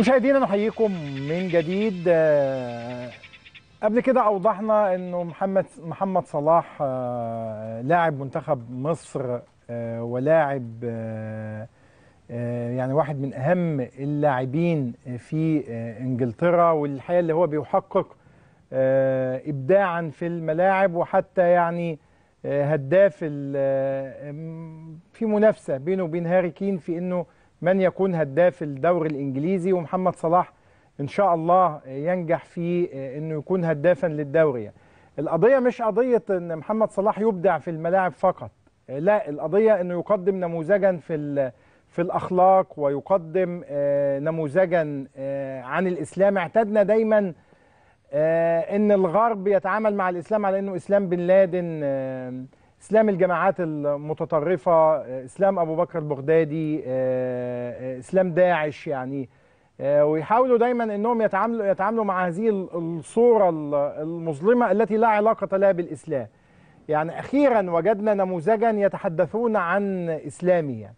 مشاهدينا نحييكم من جديد آه، قبل كده اوضحنا انه محمد محمد صلاح آه، لاعب منتخب مصر آه، ولاعب آه، آه، يعني واحد من اهم اللاعبين في آه، انجلترا والحقيقه اللي هو بيحقق آه، ابداعا في الملاعب وحتى يعني آه، هداف ال- آه، م- في منافسه بينه وبين هاري كين في انه من يكون هداف الدوري الانجليزي ومحمد صلاح ان شاء الله ينجح في انه يكون هدافا للدوري القضيه مش قضيه ان محمد صلاح يبدع في الملاعب فقط لا القضيه انه يقدم نموذجا في ال- في الاخلاق ويقدم آه، نموذجا آه، عن الاسلام اعتدنا دايما آه، ان الغرب يتعامل مع الاسلام على انه اسلام بن لادن آه، اسلام الجماعات المتطرفه آه، اسلام ابو بكر البغدادي آه، آه، اسلام داعش يعني آه، ويحاولوا دايما انهم يتعاملوا يتعاملوا مع هذه ال- الصوره ال- المظلمه التي لا علاقه لها بالاسلام يعني اخيرا وجدنا نموذجا يتحدثون عن اسلامي يعني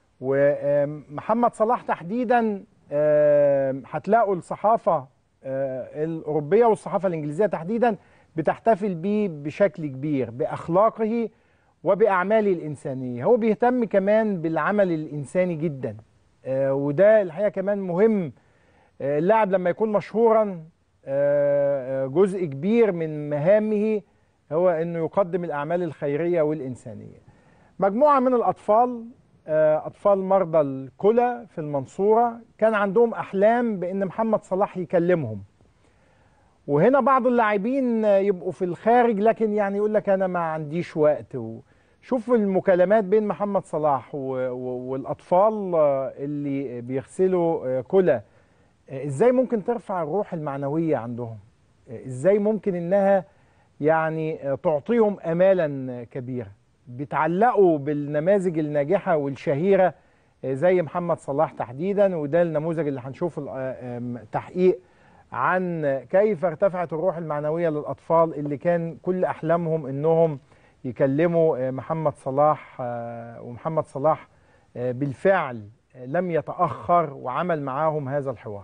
ومحمد صلاح تحديدا آه، هتلاقوا الصحافه آه، الاوروبيه والصحافه الانجليزيه تحديدا بتحتفل بيه بشكل كبير باخلاقه وباعماله الانسانيه هو بيهتم كمان بالعمل الانساني جدا آه، وده الحقيقه كمان مهم آه، اللاعب لما يكون مشهورا آه، آه، جزء كبير من مهامه هو انه يقدم الاعمال الخيريه والانسانيه مجموعه من الاطفال آه، اطفال مرضى الكلى في المنصوره كان عندهم احلام بان محمد صلاح يكلمهم وهنا بعض اللاعبين يبقوا في الخارج لكن يعني يقول لك انا ما عنديش وقت شوف المكالمات بين محمد صلاح و- و- والاطفال آه، اللي بيغسلوا آه، كلى آه، ازاي ممكن ترفع الروح المعنويه عندهم آه، ازاي ممكن انها يعني آه، تعطيهم امالا كبيره بيتعلقوا بالنماذج الناجحه والشهيره آه، زي محمد صلاح تحديدا وده النموذج اللي هنشوف ال- آه، آم، تحقيق عن كيف ارتفعت الروح المعنويه للاطفال اللي كان كل احلامهم انهم يكلموا آه، محمد صلاح آه، ومحمد صلاح آه، بالفعل آه، لم يتاخر وعمل معاهم هذا الحوار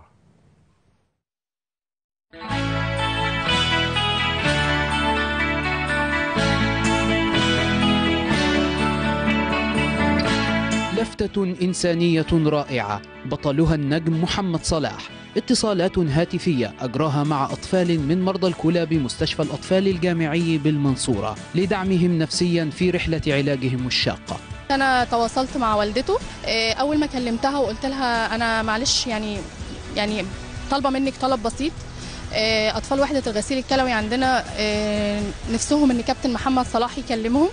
لفتة إنسانية رائعة بطلها النجم محمد صلاح اتصالات هاتفية أجراها مع أطفال من مرضى الكلى بمستشفى الأطفال الجامعي بالمنصورة لدعمهم نفسيا في رحلة علاجهم الشاقة انا تواصلت مع والدته آه، اول ما كلمتها وقلت لها انا معلش يعني يعني طالبه منك طلب بسيط آه، اطفال وحده الغسيل الكلوي عندنا آه، نفسهم ان كابتن محمد صلاح يكلمهم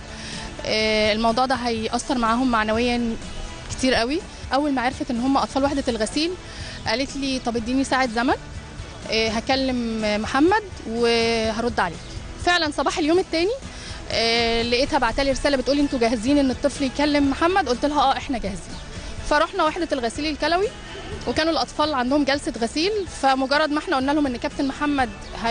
آه، الموضوع ده هيأثر معاهم معنويا كتير قوي اول ما عرفت ان هم اطفال وحده الغسيل قالت لي طب اديني ساعه زمن آه، هكلم محمد وهرد عليه فعلا صباح اليوم التاني آه، لقيتها بعتلي رساله بتقولي انتوا جاهزين ان الطفل يكلم محمد قلت لها اه احنا جاهزين فرحنا وحده الغسيل الكلوي وكانوا الاطفال عندهم جلسه غسيل فمجرد ما احنا قلنا لهم ان كابتن محمد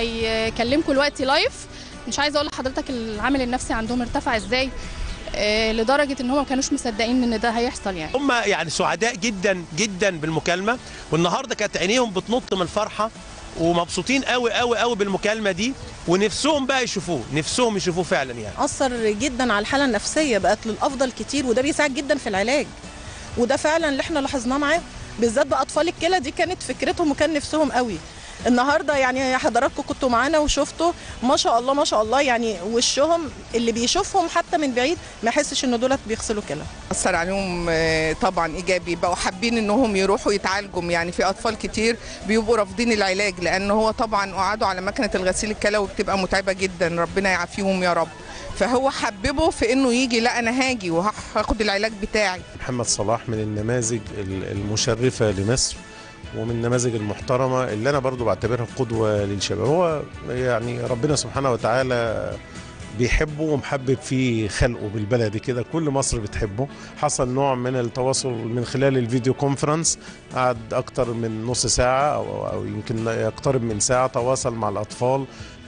هيكلمكم دلوقتي لايف مش عايزه اقول لحضرتك العامل النفسي عندهم ارتفع ازاي آه، لدرجه ان هم ما كانوش مصدقين ان ده هيحصل يعني هم يعني سعداء جدا جدا بالمكالمه والنهارده كانت عينيهم بتنط من الفرحه ومبسوطين قوي قوي قوي بالمكالمه دي ونفسهم بقى يشوفوه نفسهم يشوفوه فعلا يعني أثر جدا على الحالة النفسية بقت للأفضل كتير وده بيساعد جدا في العلاج وده فعلا اللي احنا لاحظناه معاه بالذات بقى أطفال الكلى دي كانت فكرتهم وكان نفسهم قوي النهارده يعني حضراتكم كنتوا معانا وشفتوا ما شاء الله ما شاء الله يعني وشهم اللي بيشوفهم حتى من بعيد ما يحسش ان دولت بيغسلوا كلى أثر عليهم آه، طبعا إيجابي بقوا حابين إنهم يروحوا يتعالجوا يعني في أطفال كتير بيبقوا رافضين العلاج لأن هو طبعا قعدوا على مكنة الغسيل الكلوي بتبقى متعبة جدا ربنا يعافيهم يا رب فهو حببه في إنه يجي لا أنا هاجي وهاخد العلاج بتاعي محمد صلاح من النماذج ال- المشرفة لمصر ومن النماذج المحترمة اللي أنا برضو بعتبرها قدوة للشباب هو يعني ربنا سبحانه وتعالى بيحبه ومحبب فيه خلقه بالبلدي كده كل مصر بتحبه حصل نوع من التواصل من خلال الفيديو كونفرنس قعد أكتر من نص ساعة أو, أو يمكن يقترب من ساعة تواصل مع الأطفال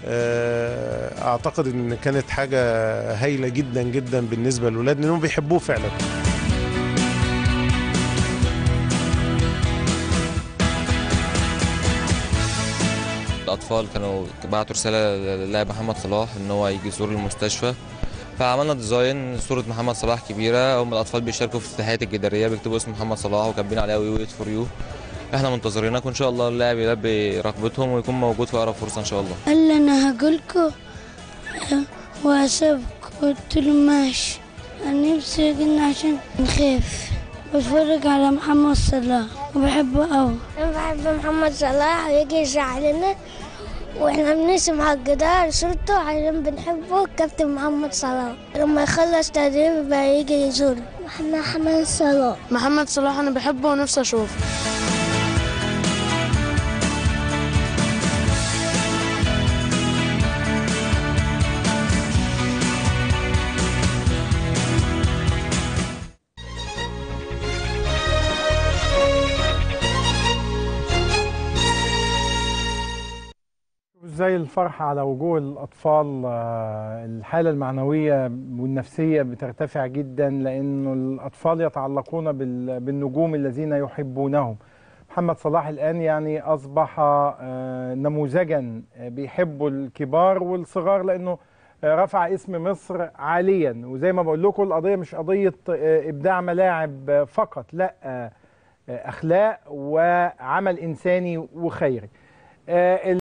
آه، أعتقد إن كانت حاجة هايلة جدا جدا بالنسبة للولاد لأنهم بيحبوه فعلا الاطفال كانوا بعتوا رساله للاعب محمد صلاح ان هو يجي يزور المستشفى فعملنا ديزاين صوره محمد صلاح كبيره هم الاطفال بيشاركوا في التحيات الجداريه بيكتبوا اسم محمد صلاح وكاتبين عليها وي ويت فور يو احنا منتظرينك وان شاء الله اللاعب يلبي رغبتهم ويكون موجود في اقرب فرصه ان شاء الله قال لي انا هاجيلكوا وهسيبكوا قلت له ماشي انا نفسي يجينا عشان نخاف بتفرج على محمد صلاح وبحبه قوي انا بحب محمد صلاح ويجي يشرح لنا واحنا بنرسم على الجدار صورته عشان بنحبه كابتن محمد صلاح لما يخلص تدريب يبقى يجي يزوره محمد صلاح محمد صلاح انا بحبه ونفسي اشوفه ازاي الفرحة على وجوه الأطفال آه، الحالة المعنوية والنفسية بترتفع جدا لأنه الأطفال يتعلقون بال- بالنجوم الذين يحبونهم محمد صلاح الآن يعني أصبح آه، نموذجا آه، بيحبوا الكبار والصغار لأنه آه، رفع اسم مصر عاليا وزي ما بقول لكم القضية مش قضية آه، إبداع ملاعب آه، فقط لا آه، آه، أخلاق وعمل إنساني وخيري آه،